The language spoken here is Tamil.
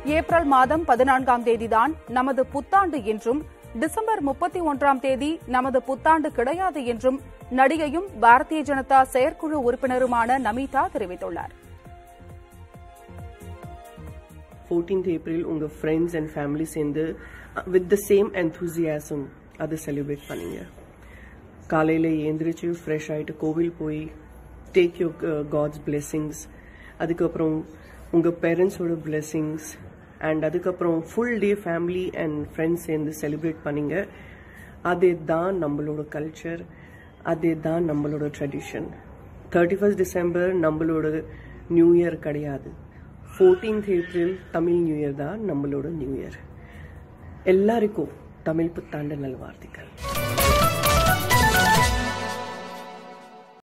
ஏப்ரல் மாதம் பதினான்காம் தேதிதான் நமது புத்தாண்டு என்றும் டிசம்பர் முப்பத்தி ஒன்றாம் தேதி நமது புத்தாண்டு கிடையாது என்றும் நடிகையும் பாரதிய ஜனதா செயற்குழு உறுப்பினருமான நமிதா தெரிவித்துள்ளார் 14th ஏப்ரல் உங்க ஃப்ரெண்ட்ஸ் அண்ட் ஃபேமிலி சேர்ந்து வித் த சேம் enthusiasm அதை செலிப்ரேட் பண்ணீங்க காலையில் எழுந்திரிச்சு ஃப்ரெஷ் ஆகிட்டு கோவில் போய் டேக் யூ காட்ஸ் பிளெஸ்ஸிங்ஸ் அதுக்கப்புறம் உங்கள் பேரண்ட்ஸோட பிளெஸ்ஸிங்ஸ் அண்ட் அதுக்கப்புறம் full day family and friends சேர்ந்து செலிப்ரேட் பண்ணீங்க அதே தான் நம்மளோட கல்ச்சர் அதே தான் நம்மளோட ட்ரெடிஷன் தேர்ட்டி ஃபர்ஸ்ட் டிசம்பர் நம்மளோட நியூ இயர் கிடையாது fourteenth April Tamil new year தான் நம்மளோட நியூ இயர் எல்லாருக்கும் தமிழ் புத்தாண்டு நல்வாழ்த்துக்கள்